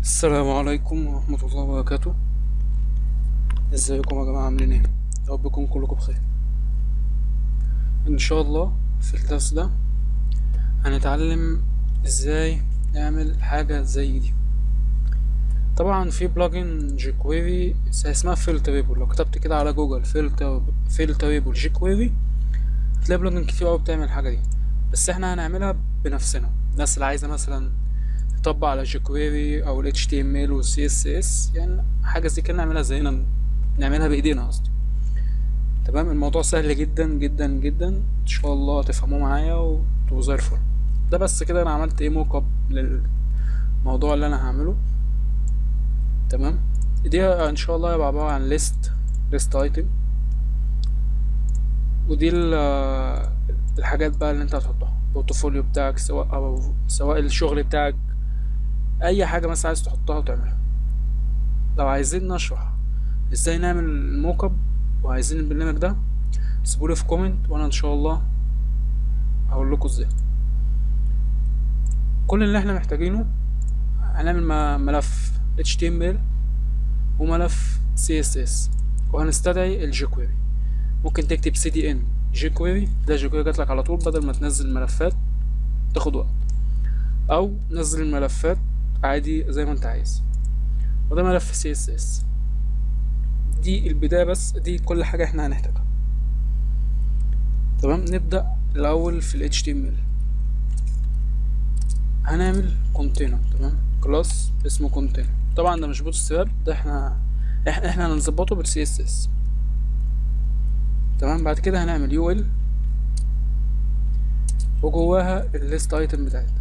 السلام عليكم ورحمة الله وبركاته ازيكم يا جماعة عاملين ايه يا رب يكون كلكم بخير ان شاء الله في الدرس ده هنتعلم ازاي نعمل حاجة زي دي طبعا في بلجن جيكويري اسمها فلتريبل لو كتبت كده على جوجل فلتر فلتريبل جيكويري هتلاقي بلجن كتير اوي بتعمل الحاجة دي بس احنا هنعملها بنفسنا الناس اللي عايزة مثلا تطبق على jQuery او ال HTML وال CSS يعني حاجة زي كده نعملها زينا نعملها بايدينا قصدي تمام الموضوع سهل جدا جدا جدا ان شاء الله تفهموه معايا وتبقوا زي الفل ده بس كده انا عملت ايه موك اب للموضوع اللي انا هعمله تمام دي ان شاء الله هيبقى عبارة عن ليست ليست ايتم ودي ال- الحاجات بقى اللي انت هتحطها البورتفوليو بتاعك سواء او سواء الشغل بتاعك اي حاجه مثلا عايز تحطها وتعملها لو عايزين نشرح ازاي نعمل الموك اب وعايزين البرنامج ده سيبولي في كومنت وانا ان شاء الله هقول لكم ازاي كل اللي احنا محتاجينه هنعمل م- ملف HTML وملف CSS وهنستدعي الجيكويري ممكن تكتب CDN جيكويري ده جيكويري جاتلك على طول بدل ما تنزل ملفات تاخد وقت او نزل الملفات عادي زي ما انت عايز وده ملف CSS دي البداية بس دي كل حاجة احنا هنحتاجها تمام نبدأ الأول في ال HTML هنعمل كونتينر تمام كلاس اسمه كونتينر طبعا ده مش بوت ستراب ده احنا احنا احنا هنظبطه بال CSS تمام بعد كده هنعمل UL وجواها الليست ايتم بتاعتنا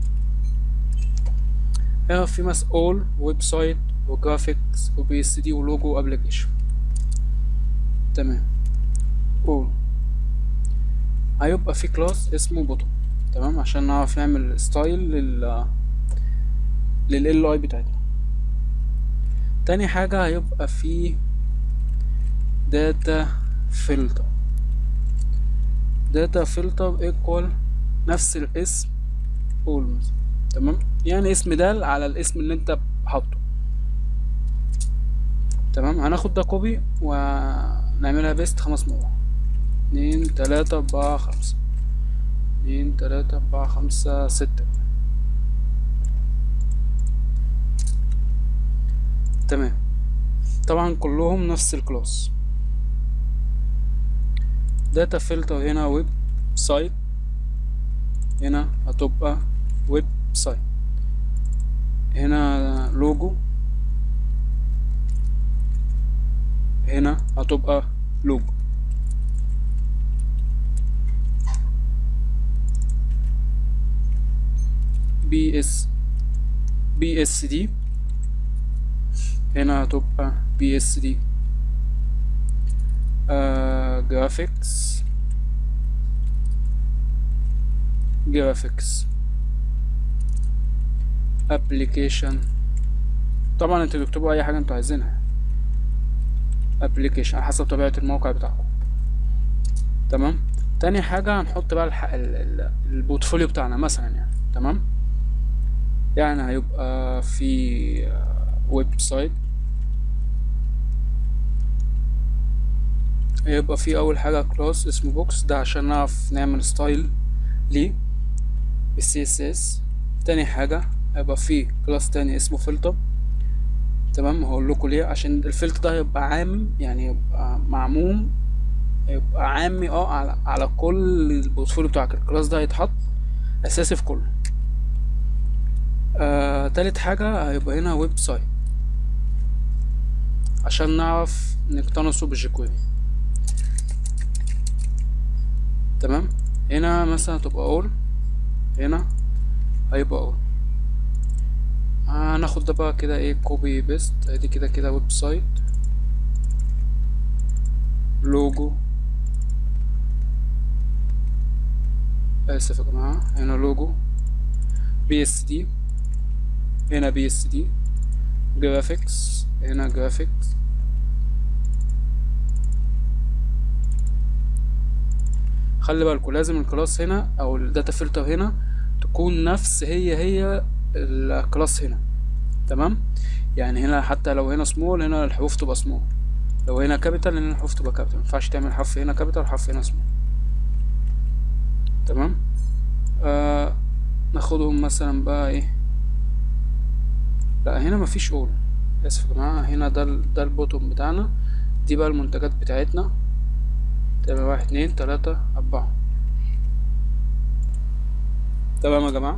هنا في مسؤول ويب سايت وجرافيكس وبي اس دي ولوجو ابلكيشن تمام اول هيبقى في كلاس اسمه بوتو تمام عشان نعرف نعمل ستايل لل لل اي بتاعتنا تاني حاجة هيبقى في داتا فلتر داتا فلتر ايكوال نفس الاسم قول مثلا تمام يعني اسم دال على الاسم اللي انت حاطه تمام هناخد ده كوبي ونعملها بيست خمس مرات اتنين تلاتة اربعة خمسة اتنين تلاتة اربعة خمسة ستة تمام طبعا كلهم نفس الكلاس داتا فلتر هنا ويب سايت هنا هتبقى ويب سايت هنا لوجو هنا هتبقى لوجو بي اس بي اس دي هنا هتبقى بي اس دي جرافيكس جرافيكس ابلكيشن طبعا انتوا تكتبوا اي حاجه انتوا عايزينها ابلكيشن على حسب طبيعه الموقع بتاعكم تمام تاني حاجه هنحط بقى الح... ال... ال... البورتفوليو بتاعنا مثلا يعني تمام يعني هيبقى في ويب سايت هيبقى في اول حاجه كلاس اسمه بوكس ده عشان نعرف نعمل ستايل ليه بالسي اس اس تاني حاجه هيبقى في كلاس تاني اسمه فلتر تمام هقول لكم ليه عشان الفلتر ده هيبقى عام يعني يبقى معموم يبقى عامي اه على على كل البورتفوليو بتاعك الكلاس ده هيتحط اساسي في كله آه، تالت حاجة هيبقى هنا ويب سايت عشان نعرف نقتنصه بالجيكويري تمام هنا مثلا تبقى اول هنا هيبقى اول هناخد ده بقى كده ايه كوبي بيست ادي كده كده ويب سايت لوجو اسف يا جماعة هنا لوجو بي اس دي هنا بي اس دي جرافيكس هنا جرافيكس خلي بالكوا لازم الكلاس هنا او الداتا فلتر هنا تكون نفس هي هي الكلاس هنا تمام يعني هنا حتى لو هنا سمول هنا الحروف تبقى سمول لو هنا كابيتال هنا الحروف تبقى كابيتال مينفعش تعمل حرف هنا كابيتال وحرف هنا سمول تمام آه ناخدهم مثلا بقى ايه لا هنا مفيش اول اسف يا جماعة هنا ده ال- ده البوتوم بتاعنا دي بقى المنتجات بتاعتنا تمام واحد اتنين تلاتة أربعة تمام يا جماعة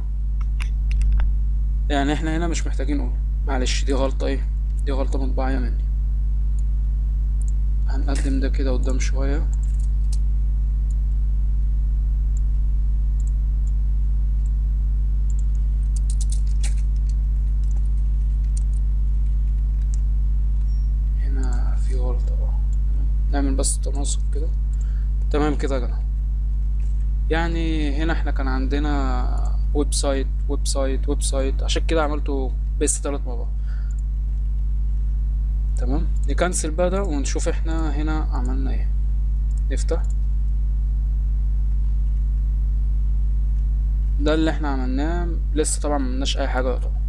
يعني احنا هنا مش محتاجين اول معلش دي غلطة ايه دي غلطة مطبعية مني هنقدم ده كده قدام شوية هنا في غلطة اه نعمل بس تناسق كده تمام كده يا جماعة يعني هنا احنا كان عندنا ويب سايت ويب سايت ويب سايت عشان كده عملته بس تلات مرات تمام نكنسل بقى ده ونشوف احنا هنا عملنا ايه نفتح ده اللي احنا عملناه لسه طبعا ملناش اي حاجة يعتبر